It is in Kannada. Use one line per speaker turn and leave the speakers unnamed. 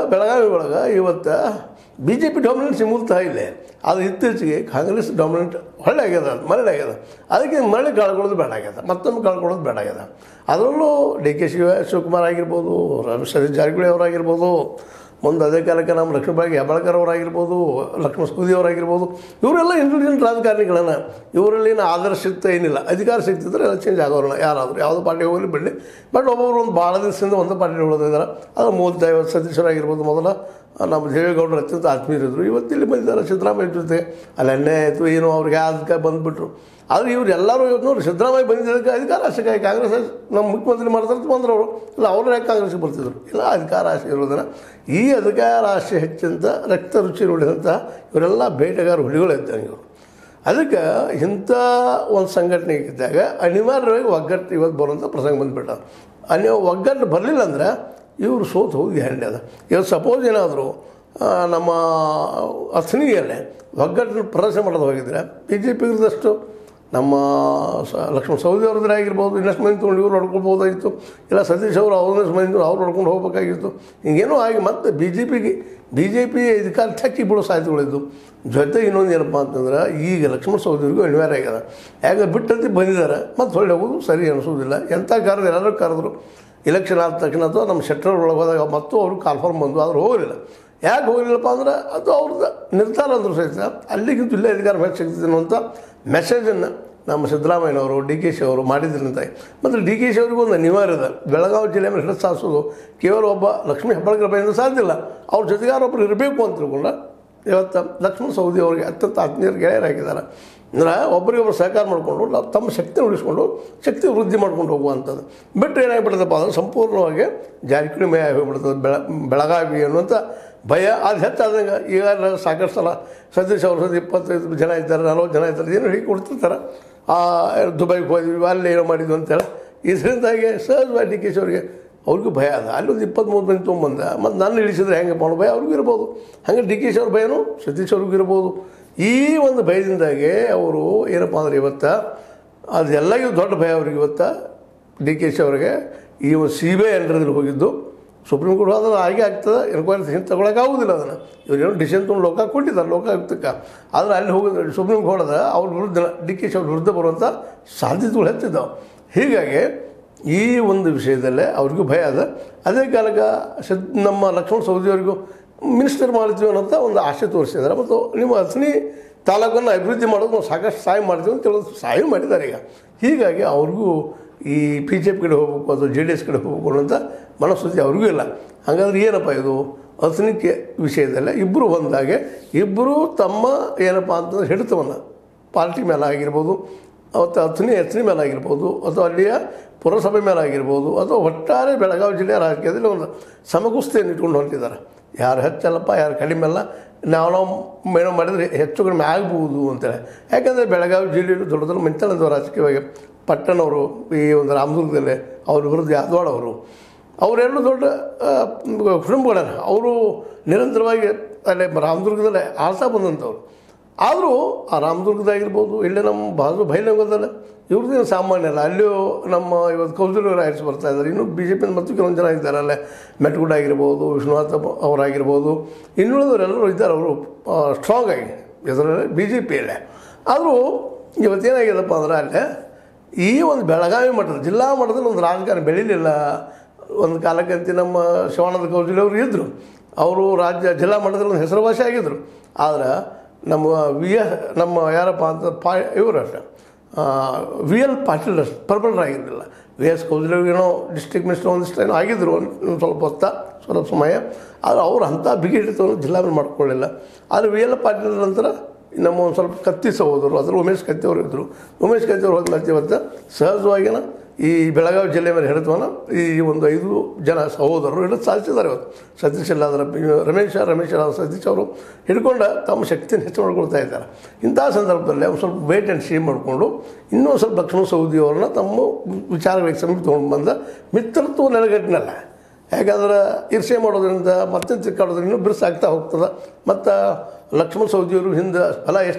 ಬೆಳಗಾವಿ ಒಳಗೆ ಇವತ್ತು ಬಿ ಜೆ ಪಿ ಡಾಮಿನೆನ್ಸ್ ಮೂಲತಃ ಇದೆ ಅದು ಇತ್ತೀಚೆಗೆ ಕಾಂಗ್ರೆಸ್ ಡಾಮಿನೆಂಟ್ ಹೊಳ್ಳೆ ಆಗ್ಯದ ಅದು ಮರಳಿ ಆಗ್ಯದ ಅದಕ್ಕೆ ಮರಳಿ ಕಳ್ಕೊಳ್ಳೋದು ಬೇಡ ಆಗ್ಯದ ಮತ್ತೊಮ್ಮೆ ಕಳ್ಕೊಳ್ಳೋದು ಬೇಡ ಆಗ್ಯದ ಅದರಲ್ಲೂ ಡಿ ಕೆ ಶಿವ ಶಿವಕುಮಾರ್ ಆಗಿರ್ಬೋದು ರಮೇಶ್ ಸತೀಶ್ ಜಾರಕಿಹೊಳಿ ಅವರಾಗಿರ್ಬೋದು ಮುಂದೆ ಅದೇ ಕಾಲಕ್ಕೆ ನಮ್ಮ ಲಕ್ಷ್ಮೀಬಾಯಿ ಹೆಬ್ಬಾಳ್ಕರ್ ಅವರಾಗಿರ್ಬೋದು ಲಕ್ಷ್ಮಣ ಸೂದಿ ಅವರಾಗಿರ್ಬೋದು ಇವರೆಲ್ಲ ಇಂಟೆಲಿಜೆಂಟ್ ರಾಜಕಾರಣಿಗಳನ್ನ ಇವರಲ್ಲಿ ಏನು ಆದರ್ಶ ಸಿಗ್ತಾ ಏನಿಲ್ಲ ಅಧಿಕಾರ ಸಿಗ್ತಿದ್ರೆ ಎಲ್ಲ ಚೇಂಜ್ ಆಗೋರಣ ಯಾರಾದರೂ ಯಾವುದೋ ಪಾರ್ಟಿ ಹೋಗಲಿ ಬಿಡಲಿ ಬಟ್ ಒಬ್ಬೊಬ್ರು ಒಂದು ಭಾಳ ದಿವಸದಿಂದ ಒಂದು ಪಾರ್ಟಿ ಉಳಿದಿದ್ದಾರೆ ಅದು ಮೂವತ್ತು ಐವತ್ತು ಸತೀಶ್ವರಾಗಿರ್ಬೋದು ಮೊದಲ ನಮ್ಮ ದೇವೇಗೌಡರು ಅತ್ಯಂತ ಆತ್ಮೀಯರಿದ್ದರು ಇವತ್ತು ಇಲ್ಲಿ ಬಂದಿದ್ದಾರೆ ಸಿದ್ದರಾಮಯ್ಯ ಜೊತೆ ಅಲ್ಲಿ ಎಣ್ಣೆ ಆಯಿತು ಏನೋ ಅವ್ರಿಗೆ ಅದಕ್ಕೆ ಬಂದುಬಿಟ್ರು ಆದರೆ ಇವ್ರು ಎಲ್ಲರೂ ಇವತ್ತು ನೋಡಿ ಸಿದ್ದರಾಮಯ್ಯ ಬಂದಿದ್ದಕ್ಕೆ ಅಧಿಕಾರ ಆಸೆಗಾಗಿ ಕಾಂಗ್ರೆಸ್ ನಮ್ಮ ಮುಖ್ಯಮಂತ್ರಿ ಮಾಡ್ತಾರೆ ಬಂದ್ರು ಅವರು ಇಲ್ಲ ಅವರು ಯಾಕೆ ಕಾಂಗ್ರೆಸ್ಗೆ ಬರ್ತಿದ್ರು ಇಲ್ಲ ಅಧಿಕಾರ ಆಸೆ ಇರೋದನ್ನು ಈ ಅಧಿಕಾರ ಆಸೆ ಹೆಚ್ಚಂತ ರಕ್ತ ರುಚಿ ನೋಡಿದಂಥ ಇವರೆಲ್ಲ ಬೇಟೆಗಾರ ಹುಲಿಗಳು ಇದ್ದಂಗೆ ಇವರು ಅದಕ್ಕೆ ಇಂಥ ಒಂದು ಸಂಘಟನೆ ಇದ್ದಾಗ ಅನಿವಾರ್ಯವಾಗಿ ಒಗ್ಗಟ್ಟು ಇವತ್ತು ಬರುವಂಥ ಪ್ರಸಂಗ ಬಂದುಬಿಟ್ಟ ಅನ್ಯ ಒಗ್ಗಟ್ಟು ಬರಲಿಲ್ಲ ಅಂದ್ರೆ ಇವರು ಸೋತು ಹೋಗಿ ಗ್ಯಾರಂಟಿ ಅದ ಇವತ್ತು ಸಪೋಸ್ ಏನಾದರೂ ನಮ್ಮ ಅಥಣಿಯಲ್ಲೇ ಒಗ್ಗಟ್ಟನ್ನು ಪ್ರದರ್ಶನ ಮಾಡೋದು ಹೋಗಿದ್ರೆ ಬಿ ಜೆ ಪಿ ಇರೋದಷ್ಟು ನಮ್ಮ ಸ ಲಕ್ಷ್ಮಣ ಸೌದಿ ಅವ್ರದ್ರೆ ಆಗಿರ್ಬೋದು ಇನ್ನಷ್ಟು ಮಂದಿ ತೊಗೊಂಡು ಇವ್ರು ಹೊಡ್ಕೊಳ್ಬೋದಾಗಿತ್ತು ಇಲ್ಲ ಸತೀಶ್ ಅವರು ಅವ್ರನ್ನಷ್ಟು ಮಂದಿ ಅವ್ರು ಹೊಡ್ಕೊಂಡು ಹೋಗ್ಬೇಕಾಗಿತ್ತು ಹಿಂಗೇನೋ ಆಗಿ ಮತ್ತೆ ಬಿ ಜೆ ಪಿಗೆ ಬಿ ಜೆ ಪಿ ಅಧಿಕಾರ ಚಕ್ಕಿ ಬಿಡೋ ಸಾಧ್ಯತೆಗಳಿದ್ದು ಜೊತೆಗೆ ಇನ್ನೊಂದು ಏನಪ್ಪ ಅಂತಂದ್ರೆ ಈಗ ಲಕ್ಷ್ಮಣ ಸೌದಿಯವ್ರಿಗೂ ಅನಿವಾರ್ಯ ಆಗ್ಯದ ಯಾಕೆ ಬಿಟ್ಟಂತೆ ಬಂದಿದ್ದಾರೆ ಮತ್ತು ಹೊಳ್ಳಿ ಹೋಗೋದು ಸರಿ ಅನಿಸೋದಿಲ್ಲ ಎಂಥ ಕರೆದು ಎಲ್ಲರೂ ಕರೆದ್ರು ಇಲೆಕ್ಷನ್ ಆದ ತಕ್ಷಣ ಅಥವಾ ನಮ್ಮ ಶೆಟ್ಟರ್ ಒಳಗೆ ಹೋದಾಗ ಮತ್ತು ಅವರು ಕಾಲ್ಫಾರ್ಮ್ ಬಂದು ಆದರೂ ಹೋಗಲಿಲ್ಲ ಯಾಕೆ ಹೋಗಲಿಲ್ಲಪ್ಪ ಅಂದ್ರೆ ಅದು ಅವ್ರದ್ದು ನಿರ್ಧಾರ ಅಂದರೂ ಸಹಿತ ಅಲ್ಲಿಗಿಂತ ಇಲ್ಲೇ ಅಧಿಕಾರ ಹೆಚ್ಚು ಸಿಗ್ತದೆ ಅನ್ನುವಂಥ ಮೆಸೇಜನ್ನು ನಮ್ಮ ಸಿದ್ದರಾಮಯ್ಯನವರು ಡಿ ಕೆ ಶಿ ಅವರು ಮಾಡಿದ್ರಿಂದ ಮತ್ತು ಡಿ ಕೆ ಶಿ ಅವರಿಗೂ ಒಂದು ಅನಿವಾರ್ಯ ಇದೆ ಬೆಳಗಾವಿ ಜಿಲ್ಲೆ ಮೇಲೆ ಹಿಡಿದು ಸಾಧಿಸೋದು ಕೇವಲ ಒಬ್ಬ ಲಕ್ಷ್ಮೀ ಹೆಬ್ಬಾಳ್ಕರ್ ಬೈಯಿಂದ ಸಾಧ್ಯ ಇಲ್ಲ ಅವ್ರ ಜೊತೆಗಾರೊಬ್ಬರು ಇರಬೇಕು ಅಂತ ತಿಳ್ಕೊಂಡ ಇವತ್ತು ಲಕ್ಷ್ಮಣ ಸೌದಿ ಅವರಿಗೆ ಅತ್ಯಂತ ಆತ್ಮೀಯರು ಗೆಳೆಯರಾಗಿದ್ದಾರೆ ಅಂದ್ರೆ ಒಬ್ಬರಿಗೊಬ್ಬರು ಸಹಕಾರ ಮಾಡಿಕೊಂಡು ನಾವು ತಮ್ಮ ಶಕ್ತಿ ಉಳಿಸ್ಕೊಂಡು ಶಕ್ತಿ ವೃದ್ಧಿ ಮಾಡ್ಕೊಂಡು ಹೋಗುವಂಥದ್ದು ಬಿಟ್ಟರೆ ಏನಾಗ್ಬಿಡ್ತಪ್ಪ ಅಂದ್ರೆ ಸಂಪೂರ್ಣವಾಗಿ ಜಾರಕಿಹೊಳಿ ಮಯ ಹೋಗ್ಬಿಡ್ತದೆ ಬೆಳ ಬೆಳಗಾವಿ ಅನ್ನುವಂಥ ಭಯ ಅದು ಹೆಚ್ಚಾದಂಗೆ ಈಗ ಸಾಕಷ್ಟು ಸಲ ಸತೀಶ್ ಅವರು ಸದ ಇಪ್ಪತ್ತೈದು ಜನ ಇದ್ದಾರೆ ನಲ್ವತ್ತು ಜನ ಇದ್ದಾರೆ ಏನೋ ಹೀಗೆ ಕೊಡ್ತಿರ್ತಾರೆ ಆ ದುಬೈಗೆ ಹೋದ್ವಿ ಅಲ್ಲಿ ಏನೋ ಮಾಡಿದ್ವಿ ಅಂತೇಳಿ ಇದರಿಂದಾಗಿ ಸಹಜವಾಗಿ ಡಿ ಕೆ ಶಿ ಅವರಿಗೆ ಅವ್ರಿಗೂ ಭಯ ಅದ ಅಲ್ಲಿ ಒಂದು ಇಪ್ಪತ್ತ್ಮೂರು ಮಂದಿ ತೊಗೊಂಬಂದ ಮತ್ತು ನಾನು ಇಳಿಸಿದ್ರೆ ಹೆಂಗೆ ಮಾಡೋ ಭಯ ಅವ್ರಿಗೂ ಇರ್ಬೋದು ಹಾಗೆ ಡಿ ಕೆ ಶಿ ಅವ್ರ ಭಯನೂ ಸತೀಶ್ ಅವ್ರಿಗೂ ಇರ್ಬೋದು ಈ ಒಂದು ಭಯದಿಂದಾಗೆ ಅವರು ಏನಪ್ಪ ಅಂದ್ರೆ ಇವತ್ತು ಅದೆಲ್ಲರಿಗೂ ದೊಡ್ಡ ಭಯ ಅವ್ರಿಗೆ ಇವತ್ತು ಡಿ ಕೆ ಶಿ ಅವರಿಗೆ ಈ ಒಂದು ಸಿ ಬಿ ಐ ಅಂಡರ್ದಲ್ಲಿ ಹೋಗಿದ್ದು ಸುಪ್ರೀಂ ಕೋರ್ಟ್ ಹೋದ್ರೆ ಹಾಗೆ ಆಗ್ತದೆ ಎನ್ಕ್ವೈರಿ ಹಿಂದೆ ತಗೊಳಕ್ಕೆ ಆಗೋದಿಲ್ಲ ಅದನ್ನು ಇವ್ರೇನೋ ಡಿಸಿಷನ್ ತೊಗೊಂಡು ಲೋಕ ಕೊಟ್ಟಿದ್ದಾರೆ ಲೋಕಾಯುಕ್ತಕ್ಕೆ ಆದರೆ ಅಲ್ಲಿ ಹೋಗಿದ್ರೆ ಸುಪ್ರೀಂ ಕೋರ್ಟ್ ಅವ್ರ ವಿರುದ್ಧ ಡಿ ಕೆ ಶಿ ಅವ್ರ ವಿರುದ್ಧ ಬರುವಂಥ ಸಾಧ್ಯತೆಗಳು ಹೆಚ್ಚಿದ್ದಾವೆ ಹೀಗಾಗಿ ಈ ಒಂದು ವಿಷಯದಲ್ಲೇ ಅವ್ರಿಗೂ ಭಯ ಅದ ಅದೇ ಕಾಲಕ್ಕೆ ಸಿದ್ ನಮ್ಮ ಲಕ್ಷ್ಮಣ ಸೌದಿಯವರಿಗೂ ಮಿನಿಸ್ಟರ್ ಮಾಡ್ತೀವಿ ಅನ್ನೋಂಥ ಒಂದು ಆಸೆ ತೋರಿಸಿದ್ದಾರೆ ಮತ್ತು ನಿಮ್ಮ ಅಥಣಿ ತಾಲೂಕನ್ನು ಅಭಿವೃದ್ಧಿ ಮಾಡೋದು ನಾವು ಸಾಕಷ್ಟು ಸಹಾಯ ಮಾಡ್ತೀವಿ ಅಂತ ಹೇಳೋದು ಸಹಾಯ ಮಾಡಿದ್ದಾರೆ ಈಗ ಹೀಗಾಗಿ ಅವ್ರಿಗೂ ಈ ಬಿ ಜೆ ಪಿ ಕಡೆ ಹೋಗ್ಬೇಕು ಅಥವಾ ಜೆ ಡಿ ಎಸ್ ಕಡೆ ಹೋಗ್ಬೇಕು ಅನ್ನೋಂಥ ಮನಸ್ಥಿತಿ ಅವ್ರಿಗೂ ಇಲ್ಲ ಹಾಗಾದ್ರೆ ಏನಪ್ಪ ಇದು ಅಥಣಿಕೆ ವಿಷಯದಲ್ಲೇ ಇಬ್ಬರು ಒಂದಾಗೆ ಇಬ್ಬರು ತಮ್ಮ ಏನಪ್ಪ ಅಂತಂದ್ರೆ ಹಿಡಿತವನ್ನು ಪಾರ್ಟಿ ಮೇಲೆ ಆಗಿರ್ಬೋದು ಅವತ್ತು ಅಥಣಿ ಅಥಣಿ ಮೇಲೆ ಆಗಿರ್ಬೋದು ಅಥವಾ ಅಲ್ಲಿಯ ಪುರಸಭೆ ಮೇಲೆ ಆಗಿರ್ಬೋದು ಅಥವಾ ಒಟ್ಟಾರೆ ಬೆಳಗಾವಿ ಜಿಲ್ಲೆಯ ರಾಜಕೀಯದಲ್ಲಿ ಒಂದು ಸಮಗುಸ್ತಿಯನ್ನು ಇಟ್ಕೊಂಡು ಹೊಂಟಿದ್ದಾರೆ ಯಾರು ಹೆಚ್ಚಲ್ಲಪ್ಪ ಯಾರು ಕಡಿಮೆ ಅಲ್ಲ ನಾವು ನಾವು ಏನೋ ಮಾಡಿದರೆ ಹೆಚ್ಚು ಕಡಿಮೆ ಆಗ್ಬೋದು ಅಂತೇಳಿ ಯಾಕಂದರೆ ಬೆಳಗಾವಿ ಜಿಲ್ಲೆಯಲ್ಲಿ ದೊಡ್ಡ ದೊಡ್ಡ ಮಿಂಚನದ ರಾಜಕೀಯವಾಗಿ ಪಟ್ಟಣವರು ಈ ಒಂದು ರಾಮದುರ್ಗದಲ್ಲೇ ಅವ್ರ ವಿರುದ್ಧ ಯಾದವಾಡ ಅವರು ಅವರೆರಡು ದೊಡ್ಡ ಆ, ಕುಟುಂಬಗಳನ್ನ ಅವರು ನಿರಂತರವಾಗಿ ಅಲ್ಲೇ ರಾಮದುರ್ಗದಲ್ಲೇ ಆಳ್ತಾ ಬಂದಂಥವ್ರು ಆದರೂ ಆ ರಾಮದುರ್ಗದಾಗಿರ್ಬೋದು ಇಲ್ಲೇ ನಮ್ಮ ಬಾಜು ಬೈಲಂಗದಲ್ಲ ಇವ್ರದ್ದೇನು ಸಾಮಾನ್ಯ ಅಲ್ಲ ಅಲ್ಲಿಯೂ ನಮ್ಮ ಇವತ್ತು ಕೌಸಲ್ಯವರು ಆಯ್ತು ಬರ್ತಾ ಇದ್ದಾರೆ ಇನ್ನೂ ಬಿ ಜೆ ಪಿ ಮತ್ತು ಕೆಲವೊಂದು ಜನ ಇದ್ದಾರೆ ಅಲ್ಲೇ ಮೆಟ್ಗುಡ್ ಆಗಿರ್ಬೋದು ವಿಶ್ವನಾಥ ಅವರಾಗಿರ್ಬೋದು ಇನ್ನುಳಿದವರೆಲ್ಲರೂ ಇದ್ದಾರೆ ಅವರು ಸ್ಟ್ರಾಂಗ್ ಆಗಿ ಇದರಲ್ಲಿ ಬಿ ಜೆ ಪಿಯಲ್ಲೇ ಆದರೂ ಇವತ್ತೇನಾಗಿದೆಪ್ಪ ಅಂದ್ರೆ ಅಲ್ಲೇ ಈ ಒಂದು ಬೆಳಗಾವಿ ಮಟ್ಟದ ಜಿಲ್ಲಾ ಮಟ್ಟದಲ್ಲಿ ಒಂದು ರಾಜಕಾರಣ ಬೆಳೀಲಿಲ್ಲ ಒಂದು ಕಾಲಕ್ಕಂತ ನಮ್ಮ ಶಿವಾನಂದ ಕೌಜಲಿ ಅವರು ಇದ್ದರು ಅವರು ರಾಜ್ಯ ಜಿಲ್ಲಾ ಮಟ್ಟದಲ್ಲಿ ಒಂದು ಹೆಸರುವಾಸಿ ಆಗಿದ್ದರು ಆದ್ರೆ ನಮ್ಮ ವಿ ಎಸ್ ನಮ್ಮ ಯಾರಪ್ಪ ಅಂತ ಪಾ ಇವರು ಅಷ್ಟೇ ವಿ ಎಲ್ ಪಾಟೀಲ್ ಅಷ್ಟು ಪ್ರಬಲರಾಗಿರಲಿಲ್ಲ ವಿ ಎಸ್ ಕೌಜಲಿಯವ್ರಿಗೇನೋ ಡಿಸ್ಟ್ರಿಕ್ಟ್ ಮಿನಿಸ್ಟರ್ ಒಂದಿಷ್ಟು ಏನೋ ಆಗಿದ್ದರು ಒಂದು ಒಂದು ಸ್ವಲ್ಪ ಹೊತ್ತ ಸ್ವಲ್ಪ ಸಮಯ ಆದರೆ ಅವ್ರು ಅಂಥ ಬಿಗಿ ಹಿಡಿತವನ್ನು ಜಿಲ್ಲಾ ಮೇಲೆ ಮಾಡ್ಕೊಳ್ಳಿಲ್ಲ ಆದರೆ ವಿ ಎಲ್ ಪಾಟೀಲ್ ನಂತರ ನಮ್ಮ ಒಂದು ಸ್ವಲ್ಪ ಕತ್ತಿ ಸಹೋದರು ಅದ್ರಲ್ಲಿ ಉಮೇಶ್ ಕತ್ತಿ ಅವರು ಇದ್ದರು ಉಮೇಶ್ ಕತ್ತಿ ಅವರು ಹೋದ್ಮೇಲೆ ಇವತ್ತು ಸಹಜವಾಗಿನ ಈ ಬೆಳಗಾವಿ ಜಿಲ್ಲೆ ಮೇಲೆ ಹಿಡಿತವನ್ನ ಈ ಒಂದು ಐದು ಜನ ಸಹೋದರರು ಹಿಡಿದು ಸಾಧಿಸಿದ್ದಾರೆ ಇವತ್ತು ಸತೀಶ್ ಇಲ್ಲಾದ್ರೆ ರಮೇಶ ರಮೇಶ್ ಇಲ್ಲಾದ್ರೆ ಸತೀಶ್ ಅವರು ಹಿಡ್ಕೊಂಡು ತಮ್ಮ ಶಕ್ತಿಯನ್ನು ಹೆಚ್ಚು ಮಾಡ್ಕೊಳ್ತಾ ಇದ್ದಾರೆ ಇಂಥ ಸಂದರ್ಭದಲ್ಲಿ ಒಂದು ಸ್ವಲ್ಪ ವೇಟ್ ಆ್ಯಂಡ್ ಸೀ ಮಾಡಿಕೊಂಡು ಇನ್ನೂ ಸ್ವಲ್ಪ ಲಕ್ಷ್ಮಣ ಸೌದಿ ಅವ್ರನ್ನ ತಮ್ಮ ವಿಚಾರಗಳಿಗೆ ಸಮೀಪ ತೊಗೊಂಡು ಬಂದ ಮಿತ್ರತ್ವ ನೆಲೆಗಟ್ಟಿನಲ್ಲ ಯಾಕಂದ್ರೆ ಈರ್ಷೆ ಮಾಡೋದ್ರಿಂದ ಮತ್ತೆ ತಿಕ್ಕಾಡೋದ್ರಿಂದ ಇನ್ನೂ ಬಿರುಸಾಗ್ತಾ ಹೋಗ್ತದೆ ಮತ್ತು ಲಕ್ಷ್ಮಣ ಸೌದಿಯವರು ಹಿಂದೆ ಫಲ ಎಷ್ಟು